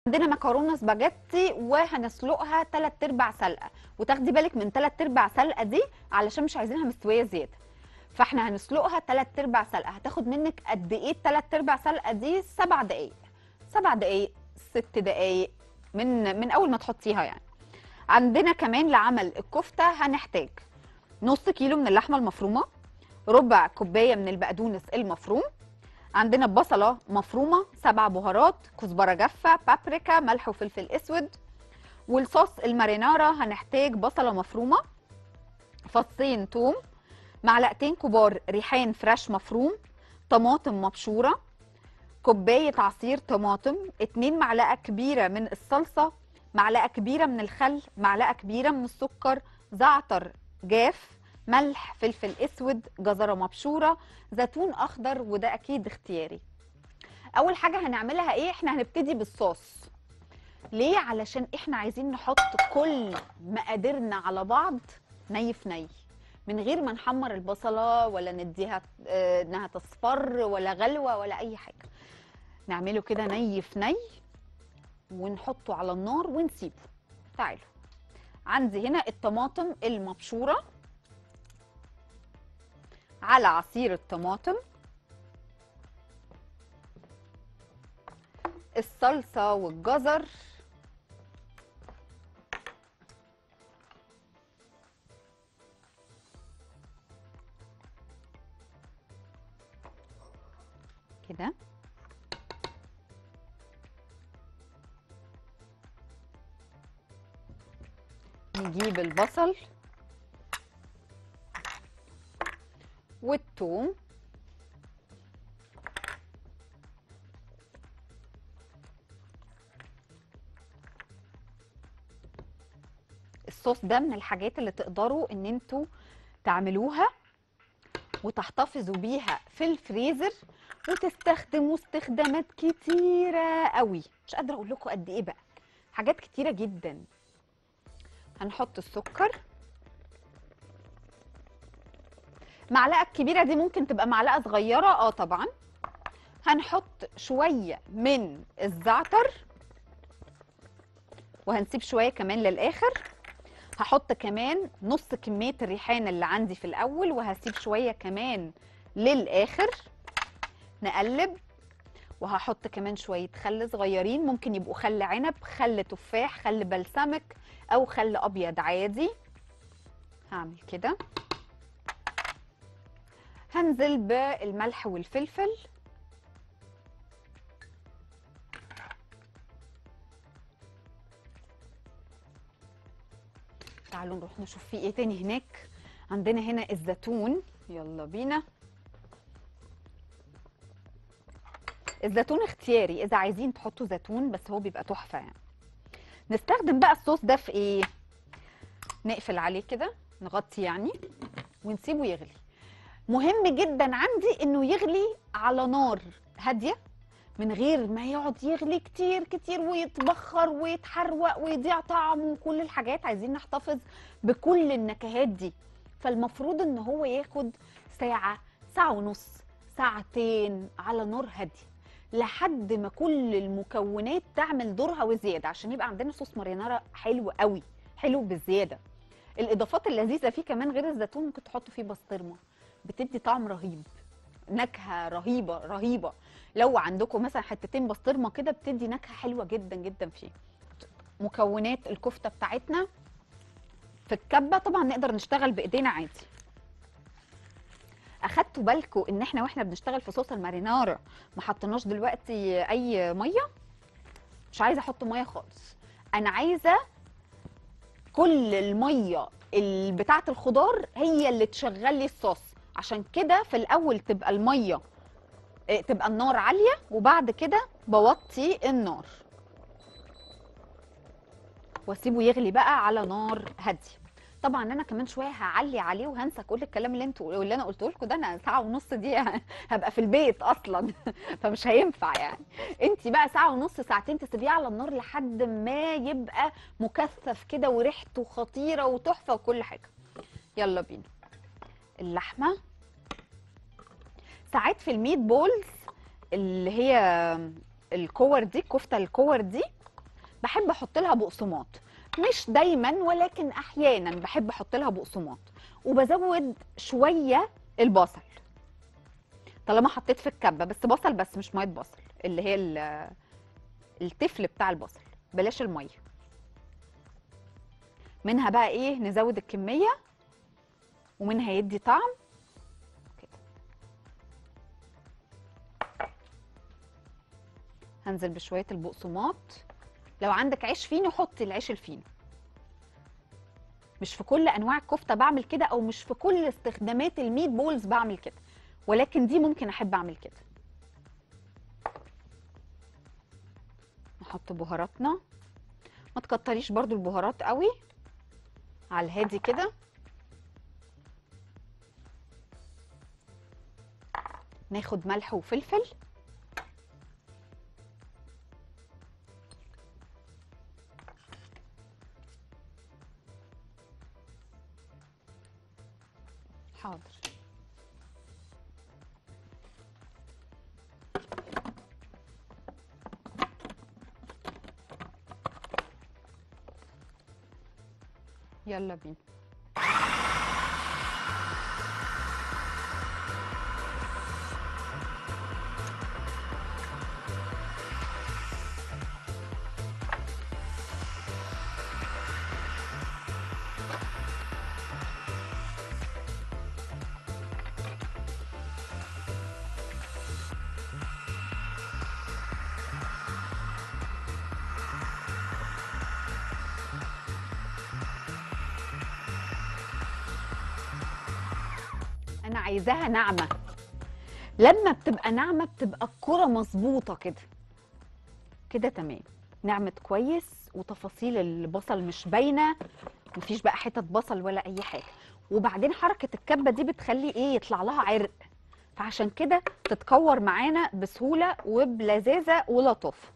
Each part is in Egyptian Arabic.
عندنا مكرونه سباجيتي وهنسلقها 3 ارباع سلقه وتاخدي بالك من 3 ارباع سلقه دي علشان مش عايزينها مستويه زياده فاحنا هنسلقها 3 ارباع سلقه هتاخد منك قد ايه 3 ارباع سلقه دي 7 دقائق 7 دقائق 6 دقائق من من اول ما تحطيها يعني عندنا كمان لعمل الكفته هنحتاج نص كيلو من اللحمه المفرومه ربع كوبايه من البقدونس المفروم عندنا بصله مفرومه سبع بهارات كزبره جافه بابريكا ملح وفلفل اسود والصوص المارينارا هنحتاج بصله مفرومه فصين توم معلقتين كبار ريحان فريش مفروم طماطم مبشوره كوبايه عصير طماطم اتنين معلقه كبيره من الصلصه معلقه كبيره من الخل معلقه كبيره من السكر زعتر جاف ملح فلفل اسود جزره مبشوره زيتون اخضر وده اكيد اختياري اول حاجه هنعملها ايه احنا هنبتدي بالصوص ليه علشان احنا عايزين نحط كل مقاديرنا على بعض ني في ني من غير ما نحمر البصله ولا نديها آه، انها تصفر ولا غلوه ولا اي حاجه نعمله كده ني في ني ونحطه على النار ونسيبه تعالوا عندي هنا الطماطم المبشوره على عصير الطماطم الصلصه والجزر كده نجيب البصل والثوم الصوص ده من الحاجات اللي تقدروا ان انتوا تعملوها وتحتفظوا بيها في الفريزر وتستخدموا استخدامات كتيرة قوي مش قادرة اقول لكم قد ايه بقى حاجات كتيرة جدا هنحط السكر معلقة الكبيرة دي ممكن تبقى معلقة صغيرة اه طبعا هنحط شوية من الزعتر وهنسيب شوية كمان للآخر هحط كمان نص كمية الريحان اللي عندي في الأول وهسيب شوية كمان للآخر نقلب وهحط كمان شوية خل صغيرين ممكن يبقوا خل عنب خل تفاح خل بلسمك أو خل أبيض عادي هعمل كده هنزل بالملح والفلفل تعالوا نروح نشوف في ايه تاني هناك عندنا هنا الزيتون يلا بينا الزيتون اختياري اذا عايزين تحطوا زيتون بس هو بيبقى تحفه يعني نستخدم بقى الصوص ده في ايه نقفل عليه كده نغطي يعني ونسيبه يغلي مهم جدا عندي انه يغلي على نار هاديه من غير ما يقعد يغلي كتير كتير ويتبخر ويتحروق ويضيع طعمه وكل الحاجات عايزين نحتفظ بكل النكهات دي فالمفروض ان هو ياخد ساعه ساعه ونص ساعتين على نار هاديه لحد ما كل المكونات تعمل دورها وزياده عشان يبقى عندنا صوص مارينارا حلو قوي حلو بالزياده الاضافات اللذيذه فيه كمان غير الزيتون ممكن تحطوا فيه بسطرمه بتدي طعم رهيب نكهه رهيبه رهيبه لو عندكم مثلا حتتين بسطرمه كده بتدي نكهه حلوه جدا جدا فيه مكونات الكفته بتاعتنا في الكبه طبعا نقدر نشتغل بايدينا عادي اخدتوا بالكم ان احنا واحنا بنشتغل في صوص المارينارا ما حطيناش دلوقتي اي ميه مش عايزه احط ميه خالص انا عايزه كل الميه ال- بتاعه الخضار هي اللي تشغل لي الصوص عشان كده في الاول تبقى الميه إيه، تبقى النار عاليه وبعد كده بوطي النار واسيبه يغلي بقى على نار هاديه طبعا انا كمان شويه هعلي عليه وهنسى كل الكلام اللي انتوا اللي انا قلته لكم ده انا ساعه ونص دي هبقى في البيت اصلا فمش هينفع يعني انت بقى ساعه ونص ساعتين تسيبيه على النار لحد ما يبقى مكثف كده وريحته خطيره وتحفه وكل حاجه يلا بينا اللحمه ساعات في الميت بولز اللي هي الكور دي الكفته الكور دي بحب احط لها بقسماط مش دايما ولكن احيانا بحب احط لها بقسماط وبزود شويه البصل طالما حطيت في الكبه بس بصل بس مش ميه بصل اللي هي ال- التفل بتاع البصل بلاش الميه منها بقى ايه نزود الكميه ومنها يدي طعم كده هنزل بشويه البقسماط لو عندك عيش فينو حطي العيش الفينو مش في كل انواع الكفته بعمل كده او مش في كل استخدامات الميت بولز بعمل كده ولكن دي ممكن احب اعمل كده نحط بهاراتنا ما تكتريش برضو البهارات قوي على الهادي كده ناخد ملح وفلفل حاضر يلا بينا انا عايزاها ناعمه لما بتبقى ناعمه بتبقى الكره مظبوطه كده كده تمام نعمت كويس وتفاصيل البصل مش باينه مفيش بقى حتت بصل ولا اي حاجه وبعدين حركه الكبه دي بتخلي ايه يطلع لها عرق فعشان كده تتكور معانا بسهوله وبلذاذه ولطافه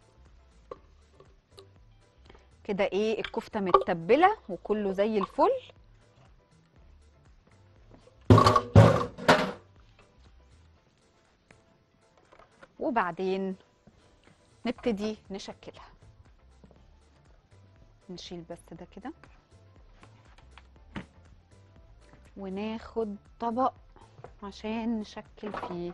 كده ايه الكفته متبله وكله زي الفل وبعدين نبتدي نشكلها نشيل بس ده كده وناخد طبق عشان نشكل فيه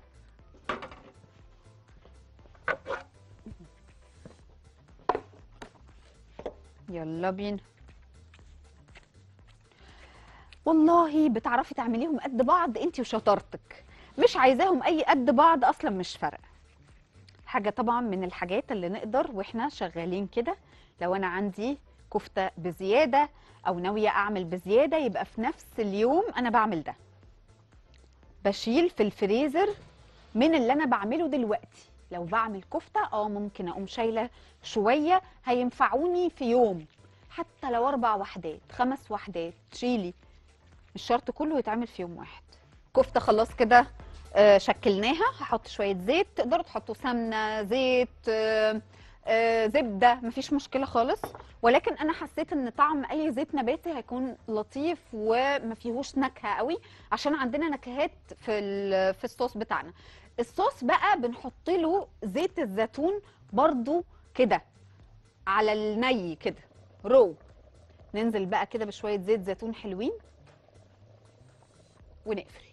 يلا بينا والله بتعرفي تعمليهم قد بعض انت وشطارتك مش عايزاهم اي قد بعض اصلا مش فارقه حاجه طبعا من الحاجات اللي نقدر واحنا شغالين كده لو انا عندي كفته بزياده او ناويه اعمل بزياده يبقى في نفس اليوم انا بعمل ده بشيل في الفريزر من اللي انا بعمله دلوقتي لو بعمل كفته اه ممكن اقوم شايله شويه هينفعوني في يوم حتى لو اربع وحدات خمس وحدات شيلي مش شرط كله يتعمل في يوم واحد كفته خلاص كده آه، شكلناها هحط شويه زيت تقدروا تحطوا سمنه زيت آه، آه، زبده مفيش مشكله خالص ولكن انا حسيت ان طعم اي زيت نباتي هيكون لطيف وما فيهوش نكهه قوي عشان عندنا نكهات في ال- في الصوص بتاعنا الصوص بقى بنحط له زيت الزيتون برضو كده على الني كده رو ننزل بقى كده بشويه زيت زيتون حلوين ونقفل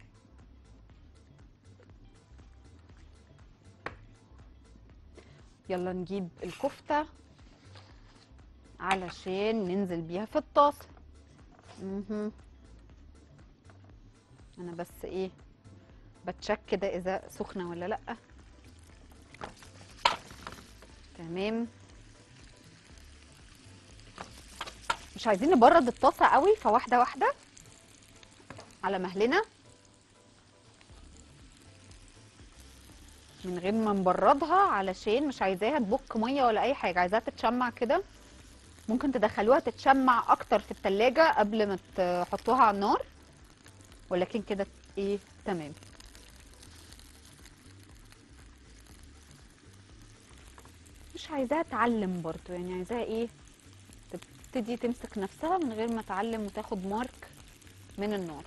يلا نجيب الكفتة علشان ننزل بيها في الطاسة مهم. انا بس ايه بتشك كده اذا سخنة ولا لأ تمام مش عايزين نبرد الطاسة قوي فواحدة واحدة على مهلنا من غير ما نبردها علشان مش عايزاها تبك ميه ولا اي حاجه عايزاها تتشمع كده ممكن تدخلوها تتشمع اكتر في التلاجة قبل ما تحطوها على النار ولكن كده ايه تمام مش عايزاها تعلم برضو يعني عايزاها ايه تبتدي تمسك نفسها من غير ما تعلم وتاخد مارك من النار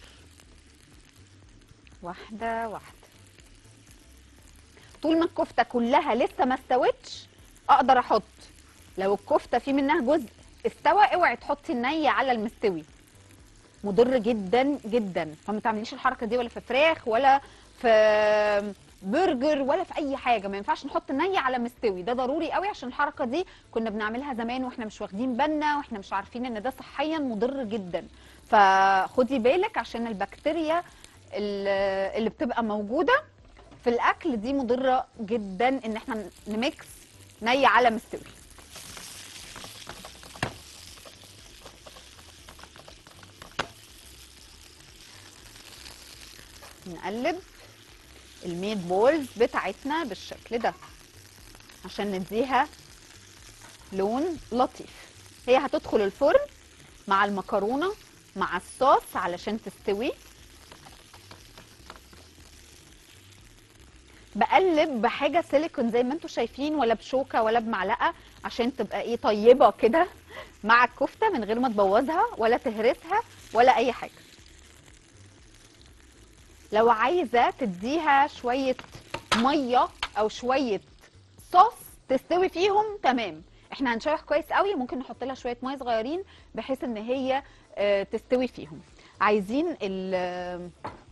واحدة واحدة طول ما الكفتة كلها لسه ما استوتش اقدر احط لو الكفته في منها جزء استوى اوعي تحطي الني على المستوي مضر جدا جدا فما تعمليش الحركه دي ولا في فراخ ولا في برجر ولا في اي حاجه ما ينفعش نحط ني على مستوي ده ضروري قوي عشان الحركه دي كنا بنعملها زمان واحنا مش واخدين بالنا واحنا مش عارفين ان ده صحيا مضر جدا فخدي بالك عشان البكتيريا ال- اللي بتبقى موجوده في الاكل دي مضره جدا ان احنا نميكس ني على مستوي نقلب الميت بولز بتاعتنا بالشكل ده عشان نديها لون لطيف هي هتدخل الفرن مع المكرونه مع الصوص علشان تستوي بقلب بحاجه سيليكون زي ما انتم شايفين ولا بشوكه ولا بمعلقه عشان تبقى ايه طيبه كده مع الكفته من غير ما تبوظها ولا تهرسها ولا اي حاجه لو عايزه تديها شويه ميه او شويه صوص تستوي فيهم تمام احنا هنشوح كويس قوي ممكن نحط لها شويه ميه صغيرين بحيث ان هي آه، تستوي فيهم عايزين ال-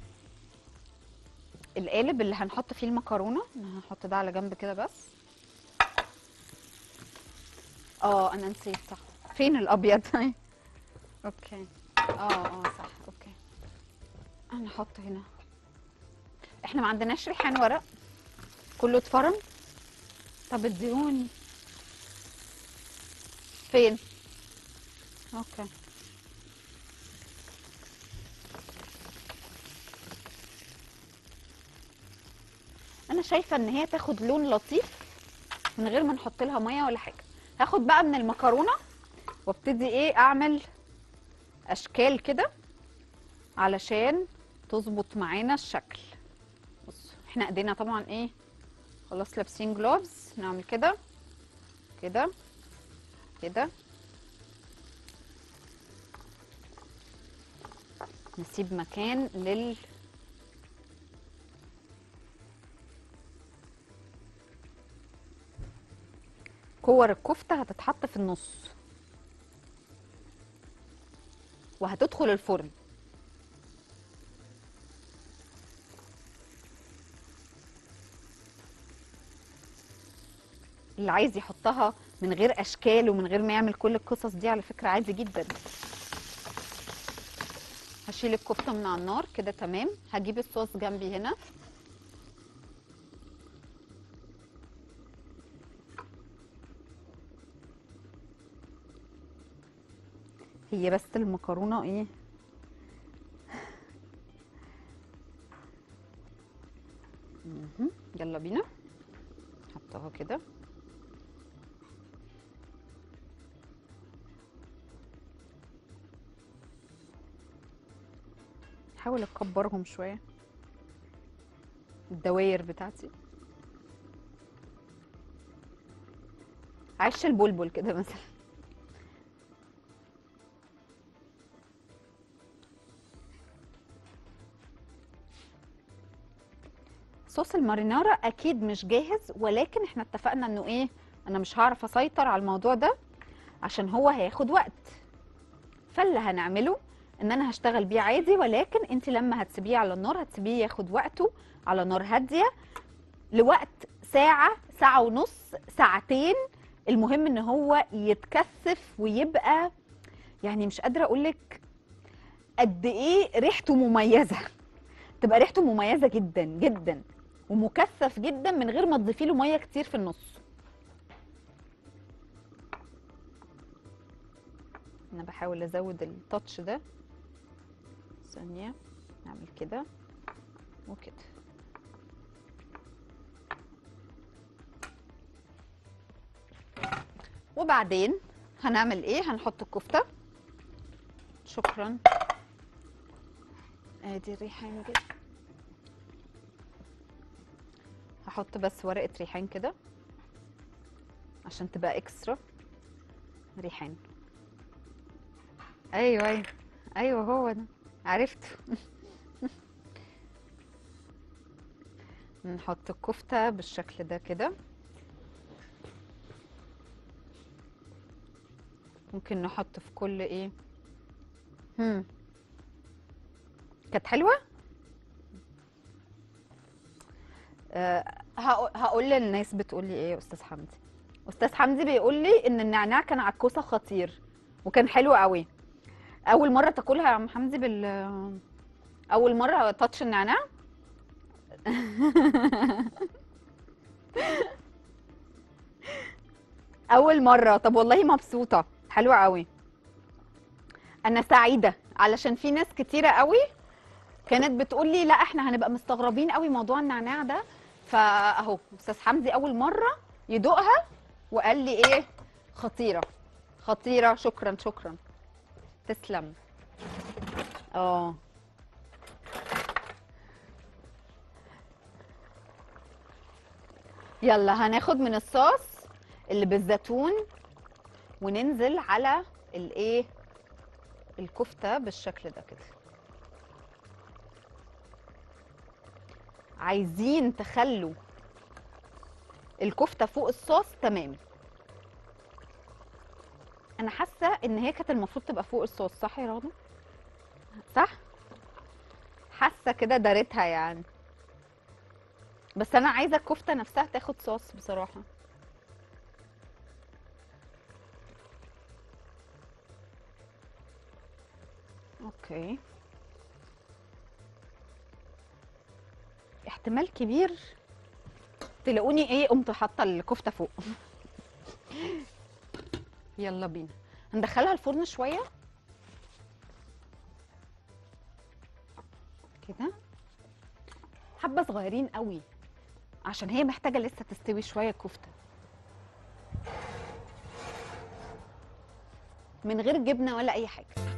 القالب اللي هنحط فيه المكرونه أنا هنحط ده على جنب كده بس اه انا نسيت صح فين الابيض اوكي اه اه صح اوكي انا هحط هنا احنا ما عندناش ريحان ورق كله اتفرم طب اديهوني فين اوكي انا شايفه ان هي تاخد لون لطيف من غير ما نحط لها ميه ولا حاجه هاخد بقى من المكرونه وابتدي ايه اعمل اشكال كده علشان تظبط معانا الشكل بص احنا ايدينا طبعا ايه خلاص لابسين جلوفز نعمل كده كده كده نسيب مكان لل كور الكفتة هتتحط في النص وهتدخل الفرن اللي عايز يحطها من غير اشكال ومن غير ما يعمل كل القصص دي على فكرة عادي جدا هشيل الكفتة من على النار كده تمام هجيب الصوص جنبي هنا هي بس المكرونة ايه مهم. يلا بينا حطها كده حاول اكبرهم شويه الدواير بتاعتي عش البلبل كده مثلا صوص المارينارا اكيد مش جاهز ولكن احنا اتفقنا انه ايه انا مش هعرف اسيطر على الموضوع ده عشان هو هياخد وقت فاللي هنعمله ان انا هشتغل بيه عادي ولكن انت لما هتسيبيه على النار هتسيبيه ياخد وقته على نار هاديه لوقت ساعه ساعه ونص ساعتين المهم ان هو يتكثف ويبقى يعني مش قادره اقولك قد ايه ريحته مميزه تبقى ريحته مميزه جدا جدا ومكثف جدا من غير ما تضيفي له ميه كتير في النص انا بحاول ازود التاتش ده ثانيه نعمل كده وكده وبعدين هنعمل ايه هنحط الكفته شكرا ادي الريحان كده هحط بس ورقه ريحان كده عشان تبقى اكسترا ريحان ايوه ايوه ايوه هو ده عرفته نحط الكفته بالشكل ده كده ممكن نحط في كل ايه هم كانت حلوه أه هقو- هقول للناس بتقول لي ايه يا استاذ حمدي استاذ حمدي بيقول لي ان النعناع كان على الكوسه خطير وكان حلو قوي اول مره تاكلها يا عم حمدي بال اول مره تاتش النعناع اول مره طب والله مبسوطه حلوه قوي انا سعيده علشان في ناس كتيره قوي كانت بتقول لي لا احنا هنبقى مستغربين قوي موضوع النعناع ده فاهو استاذ حمدي اول مره يدوقها وقال لي ايه خطيره خطيره شكرا شكرا تسلم اه يلا هناخد من الصوص اللي بالزيتون وننزل على الايه الكفته بالشكل ده كده عايزين تخلوا الكفته فوق الصوص تمام انا حاسه ان هي كانت المفروض تبقى فوق الصوص صح يا رغده صح حاسه كده دارتها يعني بس انا عايزه الكفته نفسها تاخد صوص بصراحه اوكي احتمال كبير تلاقوني ايه قمت حاطه الكفته فوق يلا بينا هندخلها الفرن شويه كده حبه صغيرين قوي عشان هي محتاجه لسه تستوي شويه الكفته من غير جبنه ولا اي حاجه